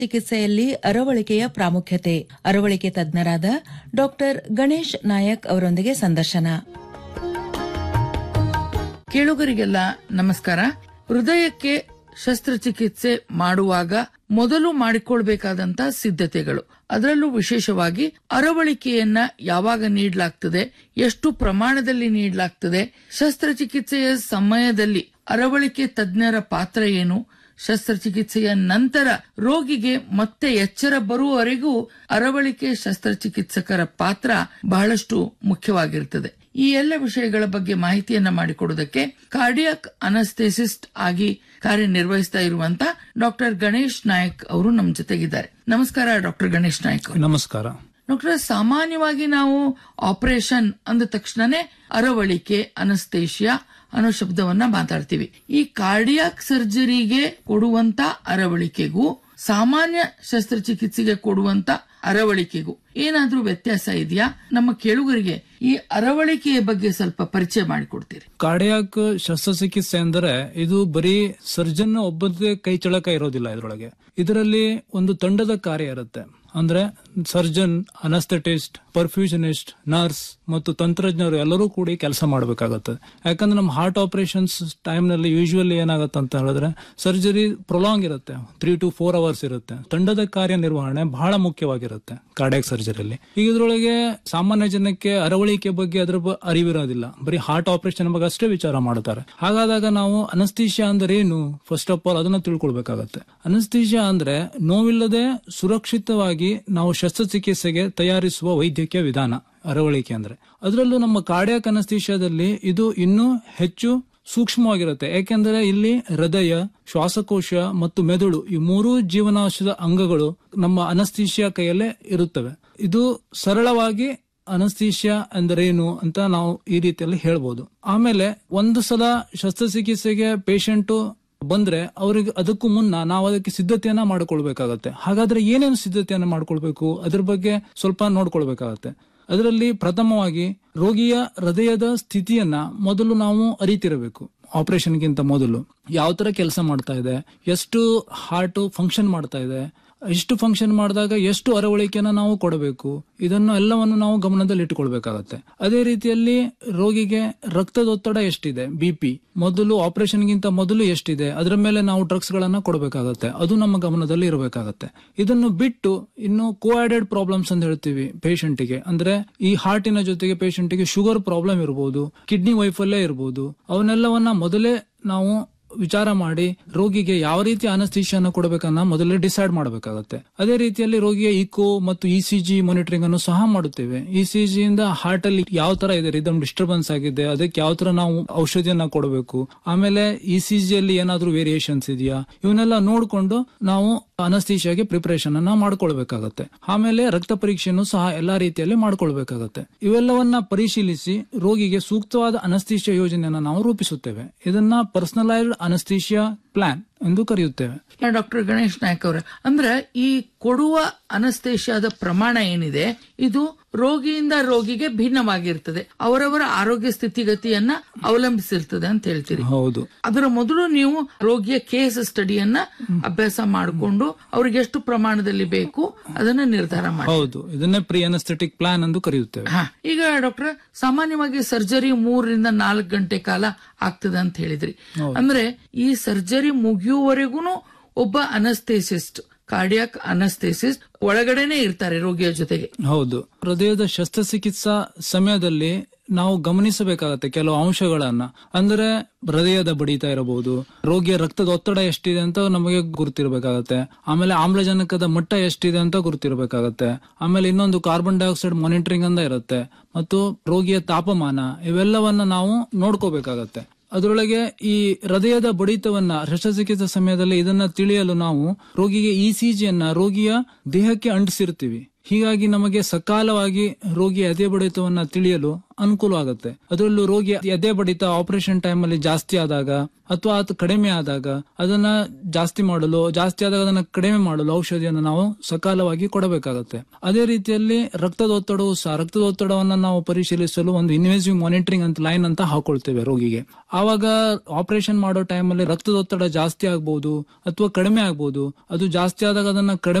ಚಿಕಿತ್ಸೆಯಲ್ಲಿ ಅರವಳಿಕೆಯ ಪ್ರಾಮುಖ್ಯತೆ ಅರವಳಿಕೆ ತಜ್ಞರಾದ ಡಾಕ್ಟರ್ ಗಣೇಶ್ ನಾಯಕ್ ಅವರೊಂದಿಗೆ ಸಂದರ್ಶನ ಕೇಳುಗರಿಗೆಲ್ಲ ನಮಸ್ಕಾರ ಹೃದಯಕ್ಕೆ ಶಸ್ತ್ರಚಿಕಿತ್ಸೆ ಮಾಡುವಾಗ ಮೊದಲು ಮಾಡಿಕೊಳ್ಬೇಕಾದಂತ ಸಿದ್ಧತೆಗಳು ಅದರಲ್ಲೂ ವಿಶೇಷವಾಗಿ ಅರವಳಿಕೆಯನ್ನ ಯಾವಾಗ ನೀಡಲಾಗ್ತದೆ ಎಷ್ಟು ಪ್ರಮಾಣದಲ್ಲಿ ನೀಡಲಾಗ್ತದೆ ಶಸ್ತ್ರಚಿಕಿತ್ಸೆಯ ಸಮಯದಲ್ಲಿ ಅರವಳಿಕೆ ತಜ್ಞರ ಪಾತ್ರ ಏನು ಶಸ್ತ್ರಚಿಕಿತ್ಸೆಯ ನಂತರ ರೋಗಿಗೆ ಮತ್ತೆ ಎಚ್ಚರ ಬರುವವರೆಗೂ ಅರವಳಿಕೆ ಶಸ್ತ್ರಚಿಕಿತ್ಸಕರ ಪಾತ್ರ ಬಹಳಷ್ಟು ಮುಖ್ಯವಾಗಿರುತ್ತದೆ ಈ ಎಲ್ಲ ವಿಷಯಗಳ ಬಗ್ಗೆ ಮಾಹಿತಿಯನ್ನ ಮಾಡಿಕೊಡುವುದಕ್ಕೆ ಕಾರ್ಡಿಯಾಕ್ ಅನಸ್ಥೆಸಿಸ್ಟ್ ಆಗಿ ಕಾರ್ಯನಿರ್ವಹಿಸ್ತಾ ಇರುವಂತ ಡಾಕ್ಟರ್ ಗಣೇಶ್ ನಾಯಕ್ ಅವರು ನಮ್ಮ ಜೊತೆಗಿದ್ದಾರೆ ನಮಸ್ಕಾರ ಡಾಕ್ಟರ್ ಗಣೇಶ್ ನಾಯಕ್ ಅವರು. ನಮಸ್ಕಾರ ಡಾಕ್ಟರ್ ಸಾಮಾನ್ಯವಾಗಿ ನಾವು ಆಪರೇಷನ್ ಅಂದ ತಕ್ಷಣನೇ ಅರವಳಿಕೆ ಅನಸ್ತೇಷಿಯಾ ಅನ್ನೋ ಶಬ್ದವನ್ನ ಮಾತಾಡ್ತೀವಿ ಈ ಕಾರ್ಡಿಯಾಕ್ ಸರ್ಜರಿಗೆ ಕೊಡುವಂತ ಅರವಳಿಕೆಗೂ ಸಾಮಾನ್ಯ ಶಸ್ತ್ರಚಿಕಿತ್ಸೆಗೆ ಕೊಡುವಂತ ಅರವಳಿಕೆಗೂ ಏನಾದ್ರೂ ವ್ಯತ್ಯಾಸ ಇದೆಯಾ ನಮ್ಮ ಕೇಳುಗರಿಗೆ ಈ ಅರವಳಿಕೆಯ ಬಗ್ಗೆ ಸ್ವಲ್ಪ ಪರಿಚಯ ಮಾಡಿಕೊಡ್ತೀರಿ ಕಾರ್ಡಿಯಾಕ್ ಶಸ್ತ್ರಚಿಕಿತ್ಸೆ ಅಂದರೆ ಇದು ಬರೀ ಸರ್ಜನ್ ಒಬ್ಬದೇ ಕೈ ಚಳಕ ಇರೋದಿಲ್ಲ ಇದರೊಳಗೆ ಇದರಲ್ಲಿ ಒಂದು ತಂಡದ ಕಾರ್ಯ ಇರುತ್ತೆ ಅಂದ್ರೆ ಸರ್ಜನ್ ಅನಸ್ಥೆಟಿಸ್ಟ್ ಪರ್ಫ್ಯೂಷನಿಸ್ಟ್ ನರ್ಸ್ ಮತ್ತು ತಂತ್ರಜ್ಞರು ಎಲ್ಲರೂ ಕೂಡಿ ಕೆಲಸ ಮಾಡಬೇಕಾಗತ್ತೆ ಯಾಕಂದ್ರೆ ನಮ್ಮ ಹಾರ್ಟ್ ಆಪರೇಷನ್ಸ್ ಟೈಮ್ ನಲ್ಲಿ ಯೂಶುವಲಿ ಏನಾಗುತ್ತೆ ಅಂತ ಹೇಳಿದ್ರೆ ಸರ್ಜರಿ ಪ್ರೊಲಾಂಗ್ ಇರುತ್ತೆ ತ್ರೀ ಟು ಫೋರ್ ಅವರ್ಸ್ ಇರುತ್ತೆ ತಂಡದ ಕಾರ್ಯನಿರ್ವಹಣೆ ಬಹಳ ಮುಖ್ಯವಾಗಿರುತ್ತೆ ಕಾರ್ಡಿಯಾಕ್ ಸರ್ಜರಿಯಲ್ಲಿ ಈಗ ಇದ್ರೊಳಗೆ ಸಾಮಾನ್ಯ ಜನಕ್ಕೆ ಅರವಳಿಕೆ ಬಗ್ಗೆ ಅದರ ಬ- ಅರಿವಿರೋದಿಲ್ಲ ಬರೀ ಹಾರ್ಟ್ ಆಪರೇಷನ್ ಬಗ್ಗೆ ಅಷ್ಟೇ ವಿಚಾರ ಮಾಡ್ತಾರೆ ಹಾಗಾದಾಗ ನಾವು ಅನಸ್ತೀಶಿಯಾ ಅಂದ್ರೆ ಏನು ಫಸ್ಟ್ ಆಫ್ ಆಲ್ ಅದನ್ನ ತಿಳ್ಕೊಳ್ಬೇಕಾಗತ್ತೆ ಅನಸ್ತೀಶಿಯಾ ಅಂದ್ರೆ ನೋವಿಲ್ಲದೆ ಸುರಕ್ಷಿತವಾಗಿ ನಾವು ಶಸ್ತ್ರಚಿಕಿತ್ಸೆಗೆ ತಯಾರಿಸುವ ವೈದ್ಯಕೀಯ ವಿಧಾನ ಅರವಳಿಕೆ ಅಂದ್ರೆ ಅದರಲ್ಲೂ ನಮ್ಮ ಕಾರ್ಡಿಯಾಕ್ ಅನಸ್ತೀಶಿಯಾದಲ್ಲಿ ಇದು ಇನ್ನೂ ಹೆಚ್ಚು ಸೂಕ್ಷ್ಮವಾಗಿರುತ್ತೆ ಯಾಕೆಂದರೆ ಇಲ್ಲಿ ಹೃದಯ ಶ್ವಾಸಕೋಶ ಮತ್ತು ಮೆದುಳು ಈ ಮೂರೂ ಜೀವನಾಂಶದ ಅಂಗಗಳು ನಮ್ಮ ಅನಸ್ತೀಶಿಯಾ ಕೈಯಲ್ಲೇ ಇರುತ್ತವೆ ಇದು ಸರಳವಾಗಿ ಅನಸ್ತೀಶಿಯಾ ಎಂದರೇನು ಅಂತ ನಾವು ಈ ರೀತಿಯಲ್ಲಿ ಹೇಳ್ಬೋದು ಆಮೇಲೆ ಒಂದು ಸಲ ಶಸ್ತ್ರಚಿಕಿತ್ಸೆಗೆ ಪೇಷಂಟ್ ಬಂದ್ರೆ ಅವ್ರಿಗೆ ಅದಕ್ಕೂ ಮುನ್ನ ನಾವು ಅದಕ್ಕೆ ಸಿದ್ಧತೆಯನ್ನ ಮಾಡ್ಕೊಳ್ಬೇಕಾಗತ್ತೆ ಹಾಗಾದ್ರೆ ಏನೇನು ಸಿದ್ಧತೆಯನ್ನ ಮಾಡ್ಕೊಳ್ಬೇಕು ಅದ್ರ ಬಗ್ಗೆ ಸ್ವಲ್ಪ ನೋಡ್ಕೊಳ್ಬೇಕಾಗತ್ತೆ ಅದರಲ್ಲಿ ಪ್ರಥಮವಾಗಿ ರೋಗಿಯ ಹೃದಯದ ಸ್ಥಿತಿಯನ್ನ ಮೊದಲು ನಾವು ಅರಿತಿರಬೇಕು ಆಪರೇಷನ್ಗಿಂತ ಮೊದಲು ಯಾವ ತರ ಕೆಲಸ ಮಾಡ್ತಾ ಇದೆ ಎಷ್ಟು ಹಾರ್ಟ್ ಫಂಕ್ಷನ್ ಮಾಡ್ತಾ ಇದೆ ಎಷ್ಟು ಫಂಕ್ಷನ್ ಮಾಡಿದಾಗ ಎಷ್ಟು ಅರವಳಿಕೆನ ನಾವು ಕೊಡಬೇಕು ಇದನ್ನು ಎಲ್ಲವನ್ನು ನಾವು ಗಮನದಲ್ಲಿ ಇಟ್ಟುಕೊಳ್ಬೇಕಾಗತ್ತೆ ಅದೇ ರೀತಿಯಲ್ಲಿ ರೋಗಿಗೆ ರಕ್ತದೊತ್ತಡ ಎಷ್ಟಿದೆ ಬಿಪಿ ಮೊದಲು ಆಪರೇಷನ್ಗಿಂತ ಮೊದಲು ಎಷ್ಟಿದೆ ಅದರ ಮೇಲೆ ನಾವು ಡ್ರಗ್ಸ್ ಗಳನ್ನ ಕೊಡಬೇಕಾಗತ್ತೆ ಅದು ನಮ್ಮ ಗಮನದಲ್ಲಿ ಇರಬೇಕಾಗತ್ತೆ ಇದನ್ನು ಬಿಟ್ಟು ಇನ್ನು ಕೋಆಡೆಡ್ ಪ್ರಾಬ್ಲಮ್ಸ್ ಅಂತ ಹೇಳ್ತೀವಿ ಪೇಷಂಟಿಗೆ ಅಂದ್ರೆ ಈ ಹಾರ್ಟಿನ ಜೊತೆಗೆ ಪೇಷಂಟಿಗೆ ಶುಗರ್ ಪ್ರಾಬ್ಲಮ್ ಇರಬಹುದು ಕಿಡ್ನಿ ವೈಫಲ್ಯ ಇರಬಹುದು ಅವನ್ನೆಲ್ಲವನ್ನ ಮೊದಲೇ ನಾವು ವಿಚಾರ ಮಾಡಿ ರೋಗಿಗೆ ಯಾವ ರೀತಿ ಅನಸ್ತೀಶಿಯನ್ನ ಕೊಡಬೇಕನ್ನ ಮೊದಲೇ ಡಿಸೈಡ್ ಮಾಡಬೇಕಾಗತ್ತೆ ಅದೇ ರೀತಿಯಲ್ಲಿ ರೋಗಿಯ ಇಕೋ ಮತ್ತು ಇ ಸಿ ಜಿ ಮಾನಿಟರಿಂಗ್ ಅನ್ನು ಸಹ ಮಾಡುತ್ತೇವೆ ಇ ಸಿ ಜಿ ಇಂದ ಹಾರ್ಟ್ ಅಲ್ಲಿ ಯಾವ ತರ ಇದೆ ರಿದಮ್ ಡಿಸ್ಟರ್ಬೆನ್ಸ್ ಆಗಿದೆ ಅದಕ್ಕೆ ಯಾವ ತರ ನಾವು ಔಷಧಿಯನ್ನ ಕೊಡಬೇಕು ಆಮೇಲೆ ಇ ಸಿ ಜಿ ಅಲ್ಲಿ ಏನಾದ್ರೂ ವೇರಿಯೇಷನ್ಸ್ ಇದೆಯಾ ಇವನ್ನೆಲ್ಲ ನೋಡಿಕೊಂಡು ನಾವು ಅನಸ್ತೀಶಿಯಾಗೆ ಪ್ರಿಪರೇಷನ್ ಅನ್ನ ಮಾಡ್ಕೊಳ್ಬೇಕಾಗತ್ತೆ ಆಮೇಲೆ ರಕ್ತ ಪರೀಕ್ಷೆಯನ್ನು ಸಹ ಎಲ್ಲಾ ರೀತಿಯಲ್ಲಿ ಮಾಡ್ಕೊಳ್ಬೇಕಾಗತ್ತೆ ಇವೆಲ್ಲವನ್ನ ಪರಿಶೀಲಿಸಿ ರೋಗಿಗೆ ಸೂಕ್ತವಾದ ಅನಸ್ತೀಶಿಯಾ ಯೋಜನೆಯನ್ನ ನಾವು ರೂಪಿಸುತ್ತೇವೆ ಇದನ್ನ ಪರ್ಸನಲೈಸ್ಡ್ ಅನಸ್ತೀಶಿಯಾ ಪ್ಲಾನ್ ಎಂದು ಕರೆಯುತ್ತೇವೆ ಡಾಕ್ಟರ್ ಗಣೇಶ್ ನಾಯಕ್ ಅವರ ಅಂದ್ರೆ ಈ ಕೊಡುವ ಅನಸ್ತೇಷಿಯಾದ ಪ್ರಮಾಣ ಏನಿದೆ ಇದು ರೋಗಿಯಿಂದ ರೋಗಿಗೆ ಭಿನ್ನವಾಗಿರ್ತದೆ ಅವರವರ ಆರೋಗ್ಯ ಸ್ಥಿತಿಗತಿಯನ್ನ ಅವಲಂಬಿಸಿರ್ತದೆ ಅಂತ ಹೇಳ್ತೀರಿ ಹೌದು ಅದರ ಮೊದಲು ನೀವು ರೋಗಿಯ ಕೇಸ್ ಸ್ಟಡಿಯನ್ನ ಅಭ್ಯಾಸ ಮಾಡಿಕೊಂಡು ಅವ್ರಿಗೆ ಎಷ್ಟು ಪ್ರಮಾಣದಲ್ಲಿ ಬೇಕು ಅದನ್ನ ನಿರ್ಧಾರ ಮಾಡಿ ಹೌದು ಇದನ್ನೇ ಪ್ರಿ ಅನಸ್ಥೆಟಿಕ್ ಪ್ಲಾನ್ ಎಂದು ಕರೆಯುತ್ತೇವೆ ಹಾ ಈಗ ಡಾಕ್ಟರ್ ಸಾಮಾನ್ಯವಾಗಿ ಸರ್ಜರಿ ಮೂರರಿಂದ ನಾಲ್ಕು ಗಂಟೆ ಕಾಲ ಆಗ್ತದೆ ಅಂತ ಹೇಳಿದ್ರಿ ಅಂದ್ರೆ ಈ ಸರ್ಜರಿ ಮುಗಿಯುವವರೆಗೂ ಒಬ್ಬ ಅನಸ್ಥೇಸಿಸ್ಟ್ ಕಾರ್ಡಿಯಾಕ್ ಅನಸ್ಥೇಸಿಸ್ಟ್ ಒಳಗಡೆನೆ ಇರ್ತಾರೆ ರೋಗಿಯ ಜೊತೆಗೆ ಹೌದು ಹೃದಯದ ಶಸ್ತ್ರಚಿಕಿತ್ಸಾ ಸಮಯದಲ್ಲಿ ನಾವು ಗಮನಿಸಬೇಕಾಗತ್ತೆ ಕೆಲವು ಅಂಶಗಳನ್ನ ಅಂದ್ರೆ ಹೃದಯದ ಬಡಿತ ಇರಬಹುದು ರೋಗಿಯ ರಕ್ತದ ಒತ್ತಡ ಎಷ್ಟಿದೆ ಅಂತ ನಮಗೆ ಗುರುತಿರಬೇಕಾಗತ್ತೆ ಆಮೇಲೆ ಆಮ್ಲಜನಕದ ಮಟ್ಟ ಎಷ್ಟಿದೆ ಅಂತ ಗುರುತಿರಬೇಕಾಗತ್ತೆ ಆಮೇಲೆ ಇನ್ನೊಂದು ಕಾರ್ಬನ್ ಡೈಆಕ್ಸೈಡ್ ಮಾನಿಟರಿಂಗ್ ಅಂತ ಇರುತ್ತೆ ಮತ್ತು ರೋಗಿಯ ತಾಪಮಾನ ಇವೆಲ್ಲವನ್ನ ನಾವು ನೋಡ್ಕೋಬೇಕಾಗತ್ತೆ ಅದರೊಳಗೆ ಈ ಹೃದಯದ ಬಡಿತವನ್ನ ಶಸ್ತ್ರಚಿಕಿತ್ಸೆ ಸಮಯದಲ್ಲಿ ಇದನ್ನ ತಿಳಿಯಲು ನಾವು ರೋಗಿಗೆ ಇ ಸಿ ಜಿಯನ್ನ ರೋಗಿಯ ದೇಹಕ್ಕೆ ಅಂಟಿಸಿರ್ತೀವಿ ಹೀಗಾಗಿ ನಮಗೆ ಸಕಾಲವಾಗಿ ರೋಗಿ ಎದೆ ಬಡಿತವನ್ನ ತಿಳಿಯಲು ಅನುಕೂಲವಾಗುತ್ತೆ ಅದರಲ್ಲೂ ರೋಗಿ ಎದೆ ಬಡಿತ ಆಪರೇಷನ್ ಟೈಮ್ ಅಲ್ಲಿ ಜಾಸ್ತಿ ಆದಾಗ ಅಥವಾ ಅದು ಕಡಿಮೆ ಆದಾಗ ಅದನ್ನ ಜಾಸ್ತಿ ಮಾಡಲು ಜಾಸ್ತಿ ಆದಾಗ ಅದನ್ನ ಕಡಿಮೆ ಮಾಡಲು ಔಷಧಿಯನ್ನು ನಾವು ಸಕಾಲವಾಗಿ ಕೊಡಬೇಕಾಗುತ್ತೆ ಅದೇ ರೀತಿಯಲ್ಲಿ ರಕ್ತದೊತ್ತಡವು ಸಹ ರಕ್ತದೊತ್ತಡವನ್ನ ನಾವು ಪರಿಶೀಲಿಸಲು ಒಂದು ಇನ್ವೆಸಿವ್ ಮಾನಿಟರಿಂಗ್ ಅಂತ ಲೈನ್ ಅಂತ ಹಾಕೊಳ್ತೇವೆ ರೋಗಿಗೆ ಆವಾಗ ಆಪರೇಷನ್ ಮಾಡೋ ಟೈಮಲ್ಲಿ ರಕ್ತದೊತ್ತಡ ಜಾಸ್ತಿ ಆಗ್ಬಹುದು ಅಥವಾ ಕಡಿಮೆ ಆಗ್ಬಹುದು ಅದು ಜಾಸ್ತಿ ಆದಾಗ ಅದನ್ನ ಕಡಿಮೆ